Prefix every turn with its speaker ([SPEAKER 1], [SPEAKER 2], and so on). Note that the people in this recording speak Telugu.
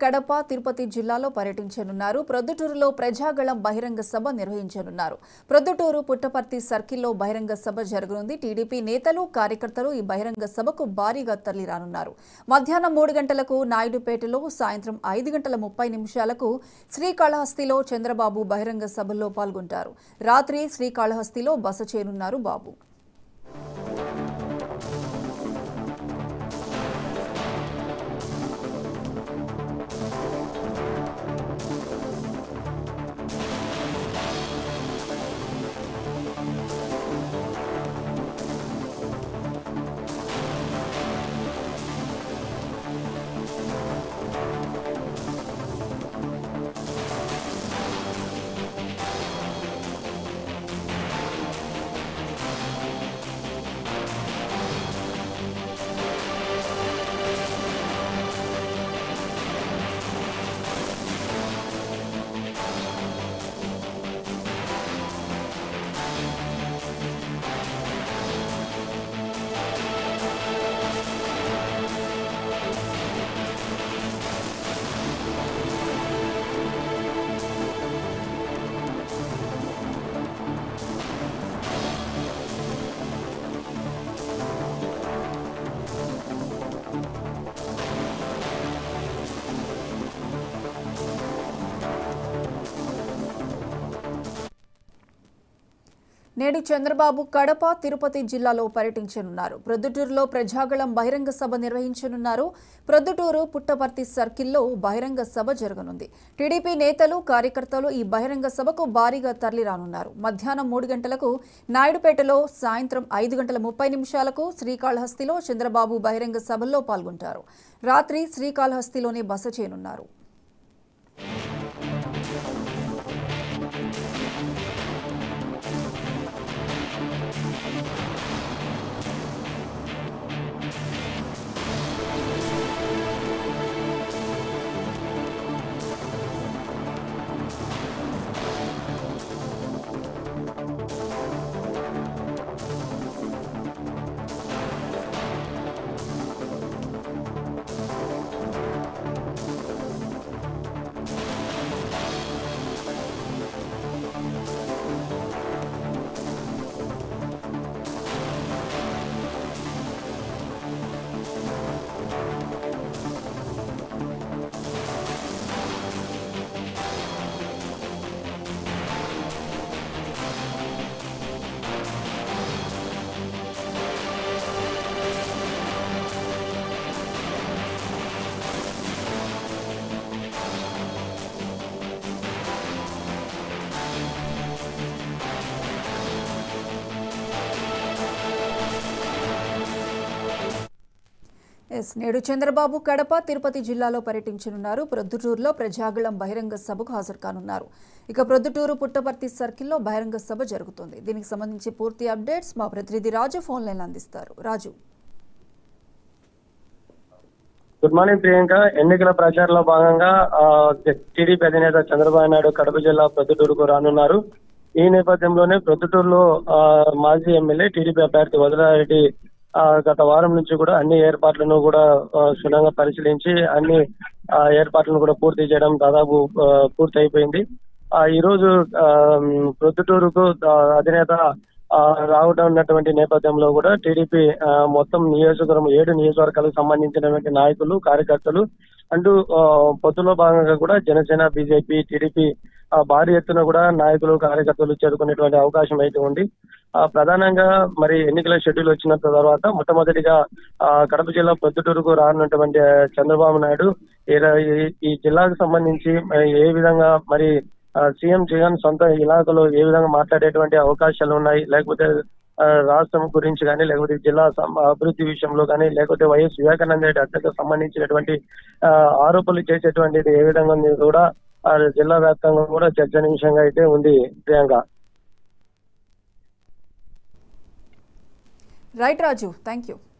[SPEAKER 1] కడప తిరుపతి జిల్లాలో పర్యటించనున్నారు ప్రొద్దుటూరులో ప్రజాగళం బహిరంగ సభ నిర్వహించనున్నారు ప్రొద్దుటూరు పుట్టపర్తి సర్కిల్లో బహిరంగ సభ జరగనుంది టీడీపీ నేతలు కార్యకర్తలు ఈ బహిరంగ సభకు భారీగా తరలిరానున్నారు మధ్యాహ్నం మూడు గంటలకు నాయుడుపేటలో సాయంత్రం ఐదు గంటల ముప్పై నిమిషాలకు శ్రీకాళహస్తిలో చంద్రబాబు బహిరంగ సభల్లో పాల్గొంటారు రాత్రి శ్రీకాళహస్తిలో బస చేయనున్నారు బాబు నేడు చంద్రబాబు కడప తిరుపతి జిల్లాలో పర్యటించనున్నారు ప్రొద్దుటూరులో ప్రజాగళం బహిరంగ సభ నిర్వహించనున్నారు ప్రొద్దుటూరు పుట్టపర్తి సర్కిల్లో బహిరంగ సభ జరగనుంది టీడీపీ నేతలు కార్యకర్తలు ఈ బహిరంగ సభకు భారీగా తరలిరానున్నారు మధ్యాహ్నం మూడు గంటలకు నాయుడుపేటలో సాయంత్రం ఐదు గంటల ముప్పై నిమిషాలకు శ్రీకాళహస్తిలో చంద్రబాబు బహిరంగ సభల్లో పాల్గొంటారు రాత్రి శ్రీకాళహస్తిలోనే బస చేయనున్నారు ఎస్ నేడు చంద్రబాబు కడప తిరుపతి జిల్లాలో పర్యటించనున్నారు ప్రొద్దుటూరులో ప్రజాగళం బహిరంగ సభకు హాజరు కానున్నారు ఇక ప్రొద్దుటూరు పుట్టపర్తి సర్కిల్లో బహిరంగ సభ జరుగుతుంది దీనికి సంబంధించి పూర్తి అప్డేట్స్ మా ప్రతినిధి రాజు ఫోన్ లైన్ అందిస్తారు రాజు
[SPEAKER 2] గుడ్ మార్నింగ్ ప్రియాంక ఎన్నికల ప్రచారంలో భాగంగా ఆ, టీడీపీ అధినేత చంద్రబాబు నాయుడు కడప జిల్లా ప్రొద్దుటూరుకు రానున్నారు ఈ నేపథ్యంలోనే ప్రొద్దుటూరులో ఆ, మాజీ ఎమ్మెల్యే టీడీపీ అభ్యర్థి వదలారెడ్డి ఆ, గత వారం నుంచి కూడా అన్ని ఏర్పాట్లను కూడా ఆ, క్షుణ్ణంగా పరిశీలించి అన్ని ఆ, ఏర్పాట్లను కూడా పూర్తి చేయడం దాదాపు ఆ, పూర్తి అయిపోయింది ఆ, ఈ రోజు ఆ, ప్రొద్దుటూరుకు ఆ, అధినేత ఆ, రావడం ఉన్నటువంటి నేపథ్యంలో కూడా టీడీపీ ఆ, మొత్తం నియోజకవర్గం ఏడు నియోజకవర్గాలకు సంబంధించినటువంటి నాయకులు కార్యకర్తలు అంటూ ఆ, పొత్తులో భాగంగా కూడా జనసేన బీజేపీ టీడీపీ ఆ, భారీ ఎత్తున కూడా నాయకులు కార్యకర్తలు చేరుకునేటువంటి అవకాశం అయితే ఉంది ఆ, ప్రధానంగా మరి ఎన్నికల షెడ్యూల్ వచ్చిన తర్వాత మొట్టమొదటిగా ఆ, కడప జిల్లా పొద్దుటూరుకు రానున్నటువంటి ఆ, చంద్రబాబు నాయుడు ఈ ర- ఈ- ఈ జిల్లాకు సంబంధించి మరి ఏ విధంగా మరి ఆ, సీఎం జగన్ సొంత ఇలాకలో ఏ విధంగా మాట్లాడేటువంటి అవకాశాలు ఉన్నాయి లేకపోతే ఆ, రాష్ట్రం గురించి కానీ లేకపోతే జిల్లా సం- అభివృద్ధి విషయంలో కానీ లేకపోతే వైఎస్ వివేకానంద రెడ్డి హత్యకు సంబంధించినటువంటి ఆ, ఆరోపణలు చేసేటువంటిది ఏ విధంగా ఉంది కూడా ఆ, జిల్లా వ్యాప్తంగా కూడా చర్చనీయాంశంగా అయితే ఉంది Priyanka
[SPEAKER 1] right Raju thank you